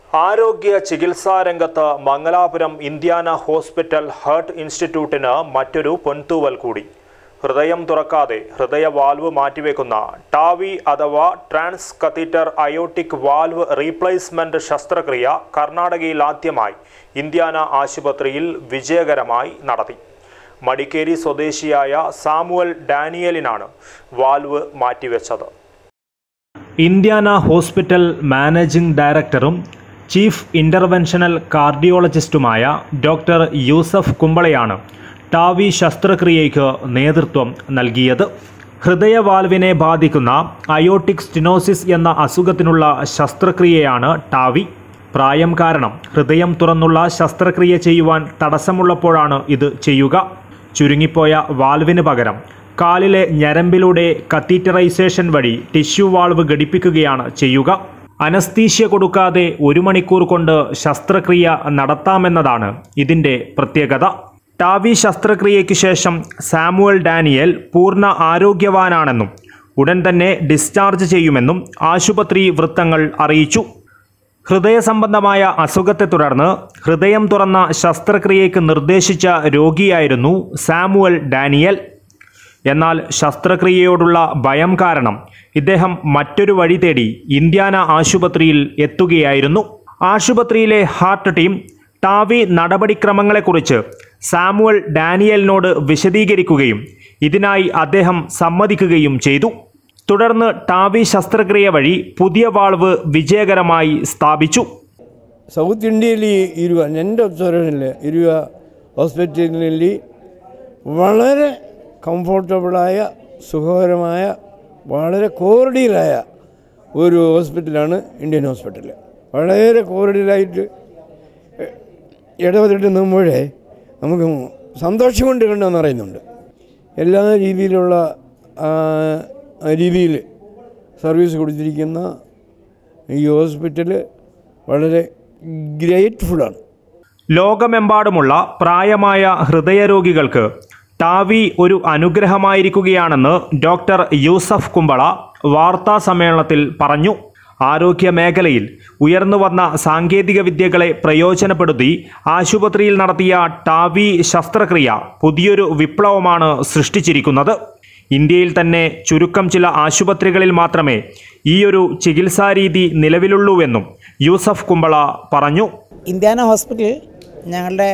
ആരോഗ്യ ചികിത്സാ രംഗത്ത് മംഗലാപുരം ഇന്ത്യാന ഹോസ്പിറ്റൽ ഹാർട്ട് ഇൻസ്റ്റിറ്റ്യൂട്ടിന് മറ്റൊരു പൊൻതൂവൽ കൂടി ഹൃദയം തുറക്കാതെ ഹൃദയ വാൽവ് മാറ്റിവെക്കുന്ന ടാവി അഥവാ transcatheter aortic valve replacement ശസ്ത്രക്രിയ കർണാടകയിൽ ആദ്യമായി ഇന്ത്യാന ആശുപത്രിയിൽ വിജയകരമായി നടത്തി മടിക്കേരി സ്വദേശിയായ സാമുവൽ ഡാനിയലിനാണ് വാൽവ് മാറ്റിവെച്ചത് ഇന്ത്യാന ഹോസ്പിറ്റൽ മാനേജിംഗ് ഡയറക്ടറും ചീഫ് ഇൻ്റർവെൻഷണൽ കാർഡിയോളജിസ്റ്റുമായ ഡോക്ടർ യൂസഫ് കുമ്പളയാണ് ടാവി ശസ്ത്രക്രിയയ്ക്ക് നേതൃത്വം നൽകിയത് ഹൃദയവാൽവിനെ ബാധിക്കുന്ന അയോട്ടിക് സ്റ്റിനോസിസ് എന്ന അസുഖത്തിനുള്ള ശസ്ത്രക്രിയയാണ് ടാവി പ്രായം കാരണം ഹൃദയം തുറന്നുള്ള ശസ്ത്രക്രിയ ചെയ്യുവാൻ തടസ്സമുള്ളപ്പോഴാണ് ഇത് ചെയ്യുക ചുരുങ്ങിപ്പോയ വാൽവിന് പകരം കാലിലെ ഞരമ്പിലൂടെ കത്തീറ്ററൈസേഷൻ വഴി ടിഷ്യൂ വാൾവ് ഘടിപ്പിക്കുകയാണ് ചെയ്യുക അനസ്തീഷ്യ കൊടുക്കാതെ ഒരു മണിക്കൂർ കൊണ്ട് ശസ്ത്രക്രിയ നടത്താമെന്നതാണ് ഇതിൻ്റെ പ്രത്യേകത ടാവി ശസ്ത്രക്രിയയ്ക്ക് ശേഷം സാമുവൽ ഡാനിയൽ പൂർണ്ണ ആരോഗ്യവാനാണെന്നും ഉടൻ തന്നെ ഡിസ്ചാർജ് ചെയ്യുമെന്നും ആശുപത്രി വൃത്തങ്ങൾ അറിയിച്ചു ഹൃദയ സംബന്ധമായ അസുഖത്തെ തുടർന്ന് ഹൃദയം തുറന്ന ശസ്ത്രക്രിയയ്ക്ക് നിർദ്ദേശിച്ച രോഗിയായിരുന്നു സാമുവൽ ഡാനിയൽ എന്നാൽ ശസ്ത്രക്രിയയോടുള്ള ഭയം കാരണം ഇദ്ദേഹം മറ്റൊരു വഴി തേടി ഇന്ത്യാന ആശുപത്രിയിൽ എത്തുകയായിരുന്നു ആശുപത്രിയിലെ ഹാർട്ട് ടീം ടാവി നടപടിക്രമങ്ങളെക്കുറിച്ച് സാമുവൽ ഡാനിയലിനോട് വിശദീകരിക്കുകയും ഇതിനായി അദ്ദേഹം സമ്മതിക്കുകയും ചെയ്തു തുടർന്ന് ടാവി ശസ്ത്രക്രിയ വഴി പുതിയ വാൾവ് വിജയകരമായി സ്ഥാപിച്ചു ಸೌತ್ ಇಂಡಿಯಲ್ಲಿ ಇರುವ ನನ್ನ ಒಬ್ಸರ್ವೇಷನಲ್ಲಿ ಇರುವ ಹಾಸ್ಪಿಟಲ್ನಲ್ಲಿ വളരെ കംഫോർട്ടബിളായ സുഖകരമായ വളരെ കോറിഡിയലായ ഒരു ഹോസ്പിറ്റലാണ് ഇന്ത്യൻ ഹോസ്പിറ്റൽ വളരെ കോറിഡിയലായിട്ട് ഇടപെട്ടിട്ട് നിൽക്കുമ്പോഴേ നമുക്ക് സന്തോഷം കൊണ്ട് കണ്ടെന്ന് അറിയുന്നുണ്ട് എല്ലാ രീതിയിലുള്ള രീതിയിൽ സർവീസ് കൊടുത്തിരിക്കുന്ന ഈ ഹോസ്പിറ്റൽ വളരെ ഗ്രേറ്റ്ഫുള്ളാണ് ലോകമെമ്പാടുമുള്ള പ്രായമായ ഹൃദയരോഗികൾക്ക് ടാവി ഒരു അനുഗ്രഹമായിരിക്കുകയാണെന്ന് ഡോക്ടർ യൂസഫ് കുമ്പള വാർത്താ സമ്മേളനത്തിൽ പറഞ്ഞു ആരോഗ്യ മേഖലയിൽ ഉയർന്നു വന്ന സാങ്കേതിക വിദ്യകളെ പ്രയോജനപ്പെടുത്തി ആശുപത്രിയിൽ നടത്തിയ ടാവി ശസ്ത്രക്രിയ പുതിയൊരു വിപ്ലവമാണ് സൃഷ്ടിച്ചിരിക്കുന്നത് ഇന്ത്യയിൽ തന്നെ ചുരുക്കം ചില ആശുപത്രികളിൽ മാത്രമേ ഈയൊരു ചികിത്സാരീതി നിലവിലുള്ളൂവെന്നും യൂസഫ് കുമ്പള പറഞ്ഞു ഇന്ത്യാന ഹോസ്പിറ്റൽ ഞങ്ങളുടെ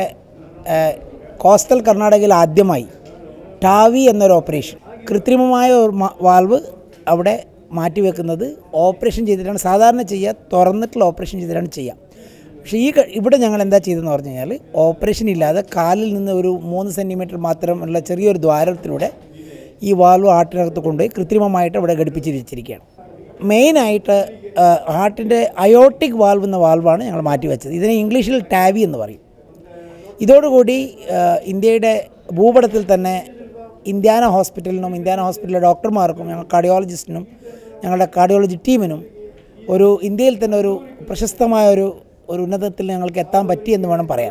കോസ്റ്റൽ കർണാടകയിൽ ആദ്യമായി ടാവി എന്നൊരു ഓപ്പറേഷൻ കൃത്രിമമായ ഒരു മ- വാൽവ് അവിടെ മാറ്റിവെക്കുന്നത് ഓപ്പറേഷൻ ചെയ്തിട്ടാണ് സാധാരണ ചെയ്യുക തുറന്നിട്ടുള്ള ഓപ്പറേഷൻ ചെയ്തിട്ടാണ് ചെയ്യുക പക്ഷേ ഈ ക- ഇവിടെ ഞങ്ങൾ എന്താ ചെയ്തതെന്ന് പറഞ്ഞു കഴിഞ്ഞാൽ ഓപ്പറേഷൻ ഇല്ലാതെ കാലിൽ നിന്ന് ഒരു മൂന്ന് സെൻറ്റിമീറ്റർ മാത്രമുള്ള ചെറിയൊരു ദ്വാരത്തിലൂടെ ഈ വാൽവ് ഹാർട്ടിനകത്ത് കൊണ്ടുപോയി കൃത്രിമമായിട്ട് ഇവിടെ ഘടിപ്പിച്ച് വെച്ചിരിക്കുകയാണ് മെയിനായിട്ട് ഹാർട്ടിൻ്റെ അയോട്ടിക് വാൽവ് എന്ന വാൽവാണ് ഞങ്ങൾ മാറ്റി വെച്ചത് ഇതിനെ ഇംഗ്ലീഷിൽ ടാവി എന്ന് പറയും ഇതോടുകൂടി ആ, ഇന്ത്യയുടെ ഭൂപടത്തിൽ തന്നെ ഇന്ത്യാന ഹോസ്പിറ്റലിനും ഇന്ത്യാന ഹോസ്പിറ്റലിലെ ഡോക്ടർമാർക്കും ഞങ്ങൾ കാർഡിയോളജിസ്റ്റിനും ഞങ്ങളുടെ കാർഡിയോളജി ടീമിനും ഒരു ഇന്ത്യയിൽ തന്നെ ഒരു പ്രശസ്തമായ ഒരു ഒരു ഉന്നതത്തിൽ ഞങ്ങൾക്ക് എത്താൻ പറ്റി എന്ന് വേണം പറയാൻ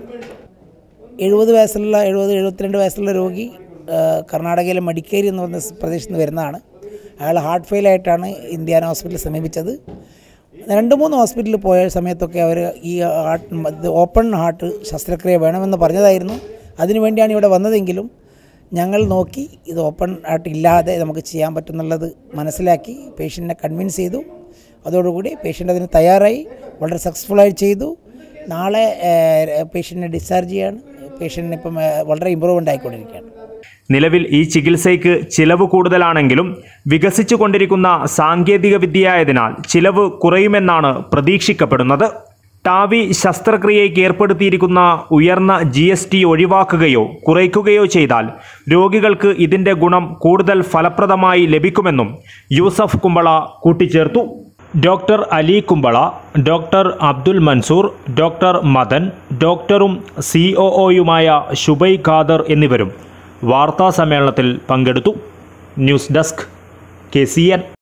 എഴുപത് വയസ്സുള്ള എഴുപത് എഴുപത്തിരണ്ട് വയസ്സുള്ള രോഗി ആ, കർണാടകയിലെ മടിക്കേരി എന്ന് പറഞ്ഞ പ്രദേശത്ത് നിന്ന് വരുന്നതാണ് അയാൾ ഹാർട്ട് ഫെയിൽ ആയിട്ടാണ് ഇന്ത്യാന ഹോസ്പിറ്റലിൽ സമീപിച്ചത് രണ്ട് മൂന്ന് ഹോസ്പിറ്റലിൽ പോയ സമയത്തൊക്കെ അവർ ഈ ഹാർട്ട് ഇത് ഓപ്പൺ ഹാർട്ട് ശസ്ത്രക്രിയ വേണമെന്ന് പറഞ്ഞതായിരുന്നു അതിനുവേണ്ടിയാണ് ഇവിടെ വന്നതെങ്കിലും ഞങ്ങൾ നോക്കി ഇത് ഓപ്പൺ ഹാർട്ട് ഇല്ലാതെ നമുക്ക് ചെയ്യാൻ പറ്റുന്നുള്ളത് മനസ്സിലാക്കി പേഷ്യൻറ്റിനെ കൺവിൻസ് ചെയ്തു അതോടുകൂടി പേഷ്യൻ്റ് അതിന് തയ്യാറായി വളരെ സക്സസ്ഫുള്ളായി ചെയ്തു നാളെ പേഷ്യൻറ്റിനെ ഡിസ്ചാർജ് ചെയ്യാണ് പേഷ്യൻറ്റിന് ഇപ്പം ഏഹ്, വളരെ ഇമ്പ്രൂവ്മെൻ്റ് ആയിക്കൊണ്ടിരിക്കുകയാണ് നിലവിൽ ഈ ചികിത്സയ്ക്ക് ചിലവ് കൂടുതലാണെങ്കിലും വികസിച്ചു കൊണ്ടിരിക്കുന്ന സാങ്കേതിക വിദ്യയായതിനാൽ ചിലവ് കുറയുമെന്നാണ് പ്രതീക്ഷിക്കപ്പെടുന്നത് ടാവി ശസ്ത്രക്രിയയ്ക്ക് ഏർപ്പെടുത്തിയിരിക്കുന്ന ഉയർന്ന ജി എസ് ടി ഒഴിവാക്കുകയോ കുറയ്ക്കുകയോ ചെയ്താൽ രോഗികൾക്ക് ഇതിൻ്റെ ഗുണം കൂടുതൽ ഫലപ്രദമായി ലഭിക്കുമെന്നും യൂസഫ് കുമ്പള കൂട്ടിച്ചേർത്തു doctor Ali Kumbla doctor Abdul Mansoor doctor Madan ഡോക്ടറും സി ഒ ഒയുമായ ഷുബൈ ഖാദർ എന്നിവരും വാർത്താ സമ്മേളനത്തിൽ പങ്കെടുത്തു news desk K C N